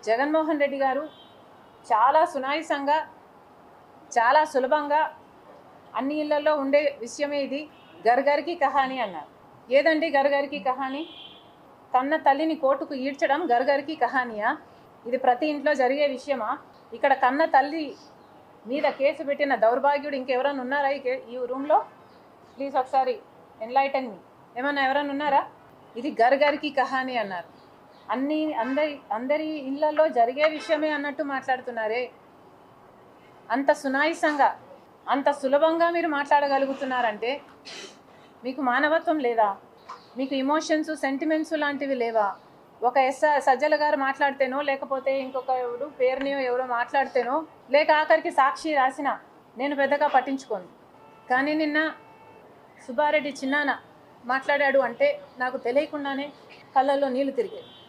జగన్మోహన్ రెడ్డి గారు చాలా సునాయసంగా చాలా సులభంగా అన్ని ఇళ్లలో ఉండే విషయమే ఇది గర్గర్కి కహాని అన్నారు ఏదండి గర్గర్కి కహాని కన్న తల్లిని కోర్టుకు ఈడ్చడం గర్గర్కి కహానియా ఇది ప్రతి ఇంట్లో జరిగే విషయమా ఇక్కడ కన్న తల్లి మీద కేసు పెట్టిన దౌర్భాగ్యుడు ఇంకెవరైనా ఉన్నారా ఈ కే- ఈ రూమ్లో ప్లీజ్ ఒకసారి ఎన్లైటన్ మీ ఏమన్నా ఎవరైనా ఉన్నారా ఇది గర్గర్కి కహాని అన్నారు అన్ని అందరి అందరి ఇళ్లలో జరిగే విషయమే అన్నట్టు మాట్లాడుతున్నారే అంత సునాయసంగా అంత సులభంగా మీరు మాట్లాడగలుగుతున్నారంటే మీకు మానవత్వం లేదా మీకు ఇమోషన్స్ సెంటిమెంట్స్ లాంటివి లేవా ఒక ఎస్ సజ్జల గారు మాట్లాడితేనో లేకపోతే ఇంకొక ఎవరు పేరునియో ఎవరో మాట్లాడితేనో లేక ఆఖరికి సాక్షి రాసిన నేను పెద్దగా పట్టించుకోను కానీ నిన్న సుబ్బారెడ్డి చిన్నాన మాట్లాడాడు అంటే నాకు తెలియకుండానే కళ్ళల్లో నీళ్లు తిరిగాయి